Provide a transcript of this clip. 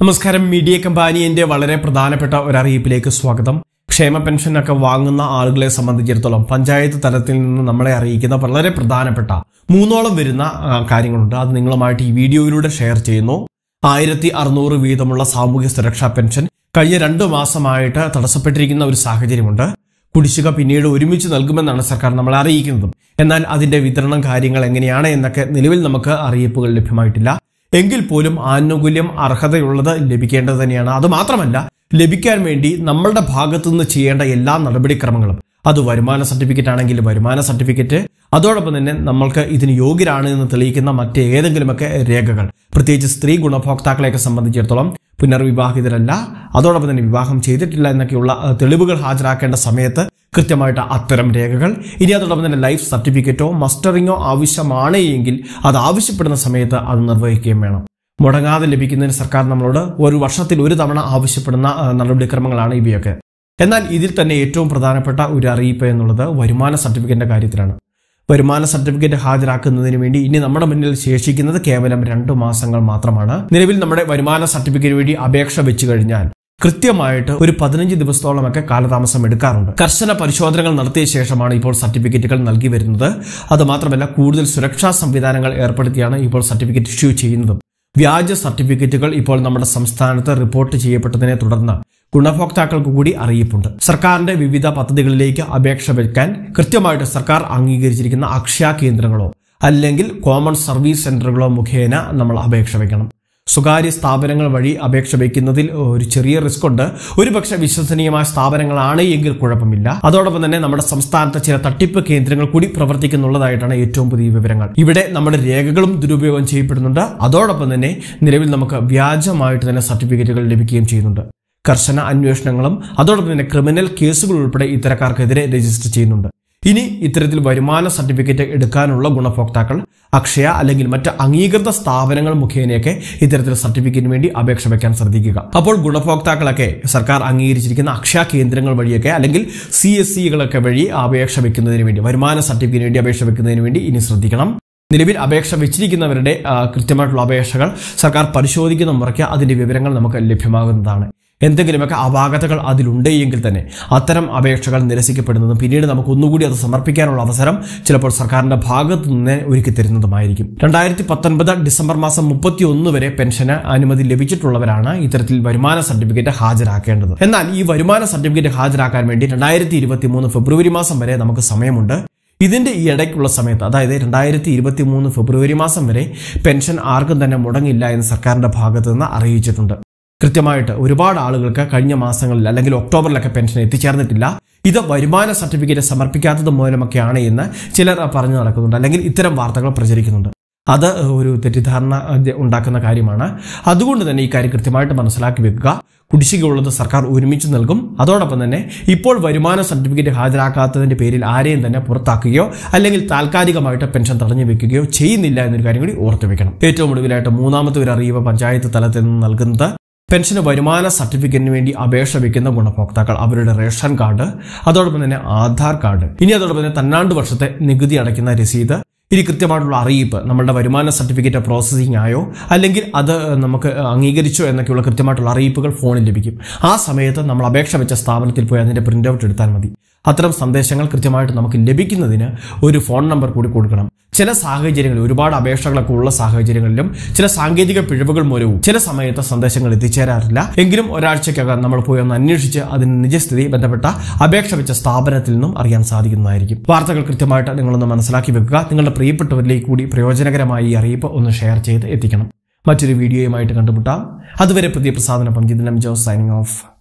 നമസ്കാരം മീഡിയ കമ്പാനിയന്റെ വളരെ പ്രധാനപ്പെട്ട ഒരു അറിയിപ്പിലേക്ക് സ്വാഗതം ക്ഷേമ പെൻഷനൊക്കെ വാങ്ങുന്ന ആളുകളെ സംബന്ധിച്ചിടത്തോളം പഞ്ചായത്ത് തലത്തിൽ നിന്ന് നമ്മളെ അറിയിക്കുന്ന വളരെ പ്രധാനപ്പെട്ട മൂന്നോളം വരുന്ന ആ, കാര്യങ്ങളുണ്ട് അത് നിങ്ങളുമായിട്ട് ഈ വീഡിയോയിലൂടെ ഷെയർ ചെയ്യുന്നു ആയിരത്തി അറുന്നൂറ് വീതമുള്ള സാമൂഹ്യ സുരക്ഷാ പെൻഷൻ കഴിഞ്ഞ രണ്ടു മാസമായിട്ട് തടസ്സപ്പെട്ടിരിക്കുന്ന ഒരു സാഹചര്യമുണ്ട് കുടിശ്ശിക പിന്നീട് ഒരുമിച്ച് നൽകുമെന്നാണ് സർക്കാർ നമ്മളെ അറിയിക്കുന്നതും എന്നാൽ അതിന്റെ വിതരണം കാര്യങ്ങൾ എങ്ങനെയാണ് എന്നൊക്കെ നിലവിൽ നമുക്ക് അറിയിപ്പുകൾ ലഭ്യമായിട്ടില്ല എങ്കിൽ പോലും ആനുകൂല്യം അർഹതയുള്ളത് ലഭിക്കേണ്ടത് തന്നെയാണ് അത് മാത്രമല്ല ലഭിക്കാൻ വേണ്ടി നമ്മളുടെ ഭാഗത്തു നിന്ന് ചെയ്യേണ്ട എല്ലാ നടപടിക്രമങ്ങളും അത് വരുമാന സർട്ടിഫിക്കറ്റ് ആണെങ്കിൽ വരുമാന സർട്ടിഫിക്കറ്റ് അതോടൊപ്പം തന്നെ നമ്മൾക്ക് ഇതിന് യോഗ്യരാണ് എന്ന് തെളിയിക്കുന്ന മറ്റേതെങ്കിലുമൊക്കെ രേഖകൾ പ്രത്യേകിച്ച് സ്ത്രീ ഗുണഭോക്താക്കളെയൊക്കെ സംബന്ധിച്ചിടത്തോളം പുനർവിവാഹിതരല്ല അതോടൊപ്പം തന്നെ വിവാഹം ചെയ്തിട്ടില്ല എന്നൊക്കെയുള്ള അഹ്, തെളിവുകൾ ഹാജരാക്കേണ്ട സമയത്ത് കൃത്യമായിട്ട് അത്തരം രേഖകൾ ഇനി അതോടൊപ്പം തന്നെ ലൈഫ് സർട്ടിഫിക്കറ്റോ മസ്റ്ററിങ്ങോ ആവശ്യമാണ് എങ്കിൽ അത് ആവശ്യപ്പെടുന്ന സമയത്ത് അത് നിർവഹിക്കുകയും വേണം മുടങ്ങാതെ ലഭിക്കുന്നതിന് സർക്കാർ നമ്മളോട് ഒരു വർഷത്തിൽ ഒരു തവണ ആവശ്യപ്പെടുന്ന ആ, നടപടിക്രമങ്ങളാണ് ഇവയൊക്കെ എന്നാൽ ഇതിൽ തന്നെ ഏറ്റവും പ്രധാനപ്പെട്ട ഒരു അറിയിപ്പ് എന്നുള്ളത് വരുമാന സർട്ടിഫിക്കറ്റിന്റെ കാര്യത്തിലാണ് വരുമാന സർട്ടിഫിക്കറ്റ് ഹാജരാക്കുന്നതിന് വേണ്ടി ഇനി നമ്മുടെ മുന്നിൽ ശേഷിക്കുന്നത് കേവലം രണ്ടു മാസങ്ങൾ മാത്രമാണ് നിലവിൽ നമ്മുടെ വരുമാന സർട്ടിഫിക്കറ്റ് വേണ്ടി അപേക്ഷ വെച്ചു കഴിഞ്ഞാൽ കൃത്യമായിട്ട് ഒരു പതിനഞ്ച് ദിവസത്തോളമൊക്കെ കാലതാമസം എടുക്കാറുണ്ട് കർശന പരിശോധനകൾ നടത്തിയ ശേഷമാണ് ഇപ്പോൾ സർട്ടിഫിക്കറ്റുകൾ നൽകി വരുന്നത് അത് മാത്രമല്ല കൂടുതൽ സുരക്ഷാ സംവിധാനങ്ങൾ ഏർപ്പെടുത്തിയാണ് ഇപ്പോൾ സർട്ടിഫിക്കറ്റ് ഇഷ്യൂ ചെയ്യുന്നതും വ്യാജ സർട്ടിഫിക്കറ്റുകൾ ഇപ്പോൾ നമ്മുടെ സംസ്ഥാനത്ത് റിപ്പോർട്ട് ചെയ്യപ്പെട്ടതിനെ തുടർന്ന് ഗുണഭോക്താക്കൾക്ക് കൂടി അറിയിപ്പുണ്ട് സർക്കാരിന്റെ വിവിധ പദ്ധതികളിലേക്ക് അപേക്ഷ വെക്കാൻ കൃത്യമായിട്ട് സർക്കാർ അംഗീകരിച്ചിരിക്കുന്ന അക്ഷയ കേന്ദ്രങ്ങളോ അല്ലെങ്കിൽ കോമൺ സർവീസ് സെന്ററുകളോ മുഖേന നമ്മൾ അപേക്ഷ വെക്കണം സ്വകാര്യ സ്ഥാപനങ്ങൾ വഴി അപേക്ഷ വയ്ക്കുന്നതിൽ ഒരു ചെറിയ റിസ്ക് ഉണ്ട് ഒരുപക്ഷെ വിശ്വസനീയമായ സ്ഥാപനങ്ങളാണ് എങ്കിൽ കുഴപ്പമില്ല അതോടൊപ്പം തന്നെ നമ്മുടെ സംസ്ഥാനത്ത് ചില തട്ടിപ്പ് കേന്ദ്രങ്ങൾ കൂടി പ്രവർത്തിക്കുന്നുള്ളതായിട്ടാണ് ഏറ്റവും പുതിയ വിവരങ്ങൾ ഇവിടെ നമ്മുടെ രേഖകളും ദുരുപയോഗം ചെയ്യപ്പെടുന്നുണ്ട് അതോടൊപ്പം തന്നെ നിലവിൽ നമുക്ക് വ്യാജമായിട്ട് തന്നെ സർട്ടിഫിക്കറ്റുകൾ ലഭിക്കുകയും ചെയ്യുന്നുണ്ട് കർശന അന്വേഷണങ്ങളും അതോടൊപ്പം തന്നെ ക്രിമിനൽ കേസുകൾ ഉൾപ്പെടെ ഇത്തരക്കാർക്കെതിരെ രജിസ്റ്റർ ചെയ്യുന്നുണ്ട് ഇനി ഇത്തരത്തിൽ വരുമാന സർട്ടിഫിക്കറ്റ് എടുക്കാനുള്ള ഗുണഭോക്താക്കൾ അക്ഷയ അല്ലെങ്കിൽ മറ്റ് അംഗീകൃത സ്ഥാപനങ്ങൾ മുഖേനയൊക്കെ ഇത്തരത്തിൽ സർട്ടിഫിക്കറ്റിന് വേണ്ടി അപേക്ഷ വെക്കാൻ ശ്രദ്ധിക്കുക അപ്പോൾ ഗുണഭോക്താക്കളൊക്കെ സർക്കാർ അംഗീകരിച്ചിരിക്കുന്ന അക്ഷയ കേന്ദ്രങ്ങൾ വഴിയൊക്കെ അല്ലെങ്കിൽ സി എസ് സികളൊക്കെ വഴി അപേക്ഷ വെക്കുന്നതിന് വേണ്ടി വരുമാന സർട്ടിഫിക്കറ്റിന് വേണ്ടി അപേക്ഷ വെക്കുന്നതിന് വേണ്ടി ഇനി ശ്രദ്ധിക്കണം നിലവിൽ അപേക്ഷ വെച്ചിരിക്കുന്നവരുടെ ആ, കൃത്യമായിട്ടുള്ള അപേക്ഷകൾ സർക്കാർ പരിശോധിക്കുന്ന മുറയ്ക്ക് അതിന്റെ വിവരങ്ങൾ നമുക്ക് ലഭ്യമാകുന്നതാണ് എന്തെങ്കിലുമൊക്കെ അപാകതകൾ അതിലുണ്ട് എങ്കിൽ തന്നെ അത്തരം അപേക്ഷകൾ നിരസിക്കപ്പെടുന്നതും പിന്നീട് നമുക്ക് ഒന്നുകൂടി അത് സമർപ്പിക്കാനുള്ള അവസരം ചിലപ്പോൾ സർക്കാരിന്റെ ഭാഗത്തു നിന്ന് ഒരുക്കി തരുന്നതുമായിരിക്കും രണ്ടായിരത്തി പത്തൊൻപത് ഡിസംബർ മാസം മുപ്പത്തി ഒന്ന് വരെ പെൻഷന് അനുമതി ലഭിച്ചിട്ടുള്ളവരാണ് ഇത്തരത്തിൽ വരുമാന സർട്ടിഫിക്കറ്റ് ഹാജരാക്കേണ്ടത് എന്നാൽ ഈ വരുമാന സർട്ടിഫിക്കറ്റ് ഹാജരാക്കാൻ വേണ്ടി രണ്ടായിരത്തി ഇരുപത്തി മൂന്ന് ഫെബ്രുവരി മാസം വരെ നമുക്ക് സമയമുണ്ട് ഇതിന്റെ ഈ ഇടയ്ക്കുള്ള സമയത്ത് അതായത് രണ്ടായിരത്തി ഇരുപത്തി മൂന്ന് ഫെബ്രുവരി മാസം വരെ പെൻഷൻ ആർക്കും തന്നെ മുടങ്ങില്ല എന്ന് സർക്കാരിന്റെ ഭാഗത്തു നിന്ന് അറിയിച്ചിട്ടുണ്ട് കൃത്യമായിട്ട് ഒരുപാട് ആളുകൾക്ക് കഴിഞ്ഞ മാസങ്ങളിൽ അല്ലെങ്കിൽ ഒക്ടോബറിലൊക്കെ പെൻഷൻ എത്തിച്ചേർന്നിട്ടില്ല ഇത് വരുമാന സർട്ടിഫിക്കറ്റ് സമർപ്പിക്കാത്തത് മൂലമൊക്കെയാണ് എന്ന് ചിലർ പറഞ്ഞു നടക്കുന്നുണ്ട് അല്ലെങ്കിൽ ഇത്തരം വാർത്തകൾ പ്രചരിക്കുന്നുണ്ട് അത് ഒരു തെറ്റിദ്ധാരണ അത് ഉണ്ടാക്കുന്ന കാര്യമാണ് അതുകൊണ്ട് തന്നെ ഈ കാര്യം കൃത്യമായിട്ട് മനസ്സിലാക്കി വെക്കുക കുടിശ്ശികയുള്ളത് സർക്കാർ ഒരുമിച്ച് നൽകും അതോടൊപ്പം തന്നെ ഇപ്പോൾ വരുമാന സർട്ടിഫിക്കറ്റ് ഹാജരാക്കാത്തതിന്റെ പേരിൽ ആരെയും തന്നെ പുറത്താക്കുകയോ അല്ലെങ്കിൽ താൽക്കാലികമായിട്ട് പെൻഷൻ തടഞ്ഞു വെക്കുകയോ ചെയ്യുന്നില്ല എന്നൊരു കാര്യം കൂടി ഓർത്തു വെക്കണം ഏറ്റവും ഒടുവിലായിട്ട് മൂന്നാമത്തെ ഒരു അറിയിപ്പ് പഞ്ചായത്ത് തലത്തിൽ നിന്ന് നൽകുന്നത് പെൻഷന് വരുമാന സർട്ടിഫിക്കറ്റിന് വേണ്ടി അപേക്ഷ വെക്കുന്ന ഗുണഭോക്താക്കൾ അവരുടെ റേഷൻ കാർഡ് അതോടൊപ്പം തന്നെ ആധാർ കാർഡ് ഇനി അതോടൊപ്പം തന്നെ തന്നാണ്ട് വർഷത്തെ നികുതി അടയ്ക്കുന്ന രസീത് ഇനി കൃത്യമായിട്ടുള്ള അറിയിപ്പ് നമ്മളുടെ വരുമാന സർട്ടിഫിക്കറ്റ് പ്രോസസ്സിംഗ് ആയോ അല്ലെങ്കിൽ അത് നമുക്ക് അംഗീകരിച്ചോ എന്നൊക്കെയുള്ള കൃത്യമായിട്ടുള്ള അറിയിപ്പുകൾ ഫോണിൽ ലഭിക്കും ആ സമയത്ത് നമ്മൾ അപേക്ഷ വെച്ച സ്ഥാപനത്തിൽ പോയി അതിന്റെ പ്രിന്റ് ഔട്ട് എടുത്താൽ മതി അത്തരം സന്ദേശങ്ങൾ കൃത്യമായിട്ട് നമുക്ക് ലഭിക്കുന്നതിന് ഒരു ഫോൺ നമ്പർ കൂടി കൊടുക്കണം ചില സാഹചര്യങ്ങളിൽ ഒരുപാട് അപേക്ഷകളൊക്കെ ഉള്ള സാഹചര്യങ്ങളിലും ചില സാങ്കേതിക പിഴവുകൾ മൂലവും ചില സമയത്ത് സന്ദേശങ്ങൾ എത്തിച്ചേരാറില്ല എങ്കിലും ഒരാഴ്ചക്കകം നമ്മൾ പോയി ഒന്ന് അന്വേഷിച്ച് അതിന് നിജസ്ഥിതി ബന്ധപ്പെട്ട അപേക്ഷ വെച്ച സ്ഥാപനത്തിൽ നിന്നും അറിയാൻ സാധിക്കുന്നതായിരിക്കും വാർത്തകൾ കൃത്യമായിട്ട് നിങ്ങളൊന്ന് മനസ്സിലാക്കി വെക്കുക നിങ്ങളുടെ പ്രിയപ്പെട്ടവരിലേക്ക് കൂടി പ്രയോജനകരമായി ഈ അറിയിപ്പ് ഒന്ന് ഷെയർ ചെയ്ത് എത്തിക്കണം മറ്റൊരു വീഡിയോയുമായിട്ട് കണ്ടുമുട്ടാം അതുവരെ പുതിയ പ്രസാദന പങ്കിതനം ജോസ് സൈനിങ് ഓഫ്